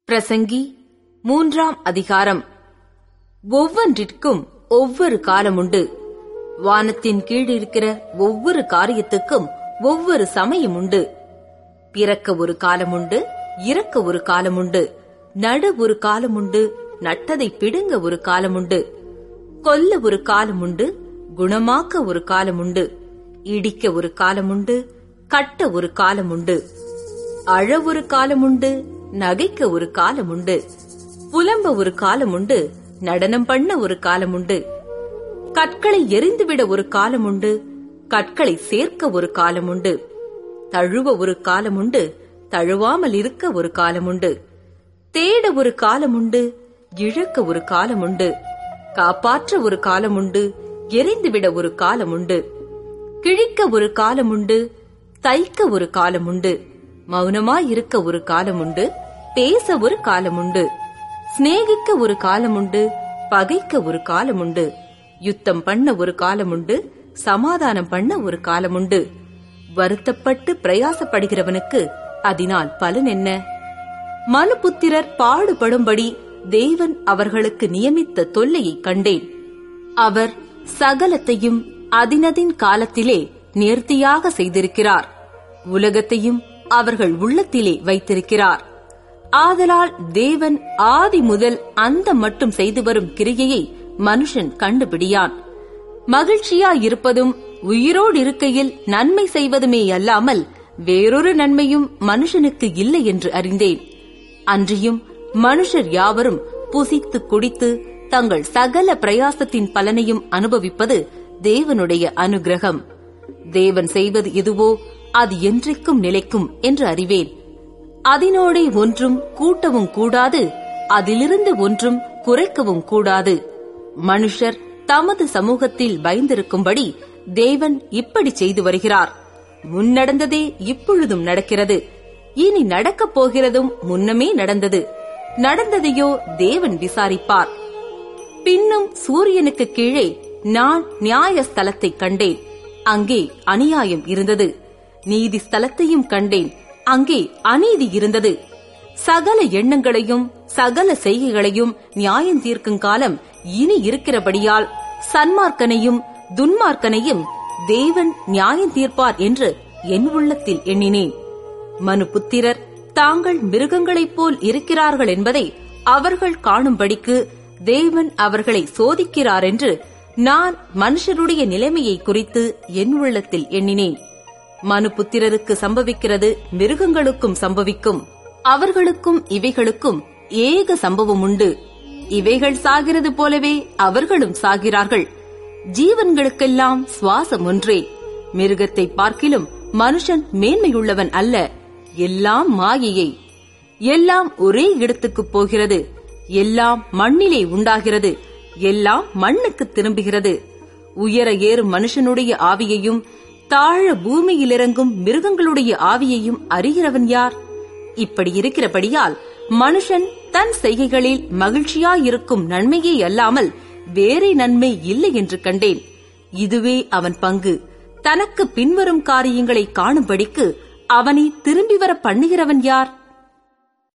பிரசங்கி மூன்றாம் அதிகாரம் ஒவ்வொன்றிற்கும் ஒவ்வொரு காலமுண்டு வானத்தின் கீழ் இருக்கிற ஒவ்வொரு காரியத்துக்கும் ஒவ்வொரு சமயம் உண்டு பிறக்க ஒரு காலமுண்டு இறக்க ஒரு காலமுண்டு நட ஒரு காலமுண்டு நட்டதை பிடுங்க ஒரு காலமுண்டு கொல்ல ஒரு காலமுண்டு குணமாக்க ஒரு காலமுண்டு இடிக்க ஒரு காலமுண்டு கட்ட ஒரு காலமுண்டு அழ ஒரு காலமுண்டு நகைக்க ஒரு காலமுண்டு புலம்ப ஒரு காலமுண்டு நடனம் பண்ண ஒரு காலமுண்டு கற்களை எரிந்துவிட ஒரு காலமுண்டு கற்களை சேர்க்க ஒரு காலமுண்டு தழுவ ஒரு காலமுண்டு தழுவாமல் இருக்க ஒரு காலமுண்டு தேட ஒரு காலமுண்டு இழக்க ஒரு காலமுண்டு காப்பாற்ற ஒரு காலமுண்டு எரிந்துவிட ஒரு காலமுண்டு கிழிக்க ஒரு காலமுண்டு தைக்க ஒரு காலமுண்டு மௌனமாயிருக்க ஒரு காலமுண்டு பேச ஒரு காலமுண்டு சிநேகிக்க ஒரு காலமுண்டு பகைக்க ஒரு காலமுண்டு யுத்தம் பண்ண ஒரு காலமுண்டு சமாதானம் பண்ண ஒரு காலமுண்டு வருத்தப்பட்டு பிரயாசப்படுகிறவனுக்கு அதனால் பலன் என்ன மனுபுத்திரர் பாடுபடும்படி தேவன் அவர்களுக்கு நியமித்த தொல்லையை கண்டேன் அவர் சகலத்தையும் அதினதின் காலத்திலே நேர்த்தியாக செய்திருக்கிறார் உலகத்தையும் அவர்கள் உள்ளத்திலே வைத்திருக்கிறார் ஆதலால் தேவன் ஆதி முதல் அந்த மட்டும் செய்து வரும் கிரியையை மனுஷன் கண்டுபிடியான் மகிழ்ச்சியாயிருப்பதும் உயிரோடு இருக்கையில் நன்மை செய்வதுமே அல்லாமல் வேறொரு நன்மையும் மனுஷனுக்கு இல்லை என்று அறிந்தேன் அன்றியும் மனுஷர் யாவரும் புசித்து குடித்து தங்கள் சகல பிரயாசத்தின் பலனையும் அனுபவிப்பது தேவனுடைய அனுகிரகம் தேவன் செய்வது எதுவோ அது என்றைக்கும் நிலைக்கும் என்று அறிவேன் அதனோடே ஒன்றும் கூட்டவும் கூடாது அதிலிருந்து ஒன்றும் குறைக்கவும் கூடாது மனுஷர் தமது சமூகத்தில் பயந்திருக்கும்படி தேவன் இப்படி செய்து வருகிறார் முன்னடந்ததே இப்பொழுதும் நடக்கிறது இனி நடக்கப் போகிறதும் முன்னமே நடந்தது நடந்ததையோ தேவன் விசாரிப்பார் பின்னும் சூரியனுக்கு கீழே நான் நியாய ஸ்தலத்தை கண்டேன் அங்கே அநியாயம் இருந்தது நீதி ஸ்தலத்தையும் கண்டேன் அங்கே அநீதி இருந்தது சகல எண்ணங்களையும் சகல செய்கைகளையும் நியாயம் தீர்க்கும் காலம் இனி இருக்கிறபடியால் சன்மார்க்கனையும் துன்மார்க்கனையும் தேவன் நியாயம் தீர்ப்பார் என்று என் உள்ளத்தில் எண்ணினேன் மனு புத்திரர் தாங்கள் மிருகங்களைப் போல் இருக்கிறார்கள் என்பதை அவர்கள் காணும்படிக்கு தேவன் அவர்களை சோதிக்கிறார் என்று நான் மனுஷருடைய நிலைமையை குறித்து என் உள்ளத்தில் எண்ணினேன் மனு புத்திரருக்கு சம்பவிக்கிறது மிருகங்களுக்கும் சம்பவிக்கும் அவர்களுக்கும் இவைகளுக்கும் ஏக சம்பவம் உண்டு இவைகள் சாகிறது போலவே அவர்களும் சாகிறார்கள் ஜீவன்களுக்கெல்லாம் சுவாசம் ஒன்றே மிருகத்தை பார்க்கிலும் மனுஷன் மேன்மையுள்ளவன் அல்ல எல்லாம் மாயையை எல்லாம் ஒரே இடத்துக்கு போகிறது எல்லாம் மண்ணிலே உண்டாகிறது எல்லாம் மண்ணுக்கு திரும்புகிறது உயர ஏறும் மனுஷனுடைய ஆவியையும் தாழ பூமியில் இறங்கும் மிருகங்களுடைய ஆவியையும் அறிகிறவன் யார் இப்படி இருக்கிறபடியால் மனுஷன் தன் செய்கைகளில் மகிழ்ச்சியாயிருக்கும் நன்மையே அல்லாமல் வேறே நன்மை இல்லை என்று கண்டேன் இதுவே அவன் பங்கு தனக்கு பின்வரும் காரியங்களை காணும்படிக்கு அவனை திரும்பி வர பண்ணுகிறவன் யார்